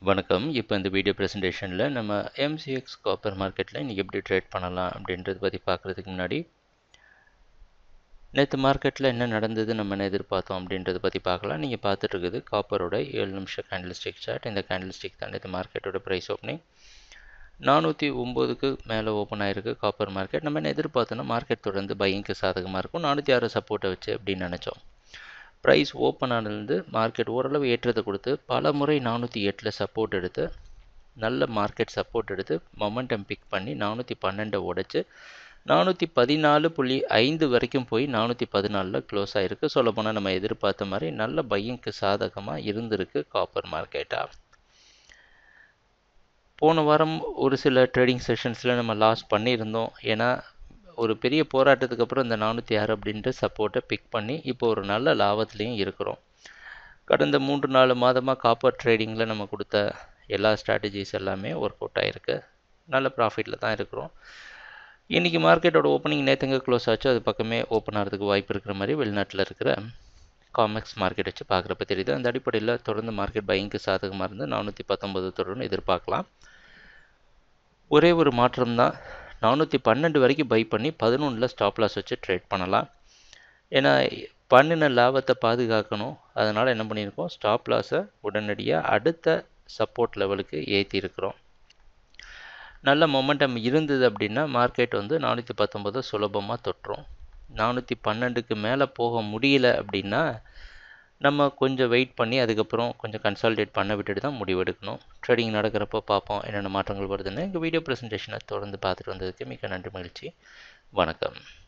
வணக்கம் இப்போ இந்த வீடியோ ப்ரெசன்டேஷனில் நம்ம எம்சிஎக்ஸ் காப்பர் மார்க்கெட்டில் இன்றைக்கி எப்படி ட்ரேட் பண்ணலாம் அப்படின்றத பற்றி பார்க்குறதுக்கு முன்னாடி நேற்று மார்க்கெட்டில் என்ன நடந்தது நம்ம என்ன எதிர்பார்த்தோம் அப்படின்றத பற்றி பார்க்கலாம் நீங்கள் பார்த்துட்டு இருக்குது காப்பரோட ஏழு நிமிஷம் கேண்டில் ஸ்டிக் சார்ட் இந்த கேண்டில் ஸ்டிக் தான் நேற்று மார்க்கெட்டோட ப்ரைஸ் ஓப்பனிங் நானூற்றி ஒம்போதுக்கு மேலே ஓப்பன் ஆகிருக்கு காப்பர் மார்க்கெட் நம்ம என்ன எதிர்பார்த்தோன்னா மார்க்கெட் தொடர்ந்து பையிங்க்கு சாதகமாக இருக்கும் நானூற்றி ஆறு சப்போர்ட்டை வச்சு அப்படின்னு நினச்சோம் ப்ரைஸ் ஓப்பன் ஆனதுலேருந்து மார்க்கெட் ஓரளவு ஏற்றத்தை கொடுத்து பல முறை நானூற்றி எட்டில் சப்போர்ட் எடுத்து நல்ல மார்க்கெட் சப்போர்ட் எடுத்து மொமெண்டம் பிக் பண்ணி நானூற்றி பன்னெண்டை உடைச்சு நானூற்றி பதினாலு புள்ளி ஐந்து வரைக்கும் போய் நானூற்றி பதினாலில் க்ளோஸ் ஆகிருக்கு சொல்லப்போனால் நம்ம எதிர்பார்த்த மாதிரி நல்ல பையிங்க்கு சாதகமாக இருந்திருக்கு காப்பர் மார்க்கெட்டாக போன வாரம் ஒரு சில ட்ரேடிங் செஷன்ஸில் நம்ம லாஸ் பண்ணியிருந்தோம் ஏன்னா ஒரு பெரிய போராட்டத்துக்கு அப்புறம் இந்த நானூற்றி ஆறு அப்படின்ற சப்போர்ட்டை பிக் பண்ணி இப்போ ஒரு நல்ல லாபத்துலேயும் இருக்கிறோம் கடந்த மூன்று நாலு மாதமாக காப்பர் ட்ரேடிங்கில் நம்ம கொடுத்த எல்லா ஸ்ட்ராட்டஜிஸ் எல்லாமே ஒர்க் அவுட் ஆகிருக்கு நல்ல ப்ராஃபிட்டில் தான் இருக்கிறோம் இன்றைக்கி மார்க்கெட்டோட ஓப்பனிங் நேற்றுங்க க்ளோஸ் ஆச்சு அது பக்கமே ஓப்பன் ஆகிறதுக்கு வாய்ப்பு இருக்கிற மாதிரி வெளிநாட்டில் இருக்கிற காமெக்ஸ் மார்க்கெட் வச்சு பார்க்குறப்ப தெரியுது அந்த அடிப்படையில் தொடர்ந்து மார்க்கெட் பையிங்க்கு சாதகமாக இருந்து நானூற்றி பத்தொம்பது தொடர்ந்து எதிர்பார்க்கலாம் ஒரே ஒரு மாற்றம் தான் நானூற்றி பன்னெண்டு வரைக்கும் பை பண்ணி பதினொன்றில் ஸ்டாப் லாஸ் வச்சு ட்ரேட் பண்ணலாம் ஏன்னா பண்ணின லாபத்தை பாதுகாக்கணும் அதனால் என்ன பண்ணியிருக்கோம் ஸ்டாப் லாஸை உடனடியாக அடுத்த சப்போர்ட் லெவலுக்கு ஏற்றி இருக்கிறோம் நல்ல மொமெண்டம் இருந்தது அப்படின்னா மார்க்கெட் வந்து நானூற்றி பத்தொம்பது சுலபமாக தொட்டுரும் நானூற்றி பன்னெண்டுக்கு மேலே போக முடியல அப்படின்னா நம்ம கொஞ்சம் வெயிட் பண்ணி அதுக்கப்புறம் கொஞ்சம் கன்சால்டேட் பண்ண விட்டுட்டு தான் முடிவெடுக்கணும் ட்ரேடிங் நடக்கிறப்போ பார்ப்போம் என்னென்ன மாற்றங்கள் வருதுன்னு எங்கள் வீடியோ ப்ரெசன்டேஷனை தொடர்ந்து பார்த்துட்டு வந்ததுக்கு மிக நன்றி மகிழ்ச்சி வணக்கம்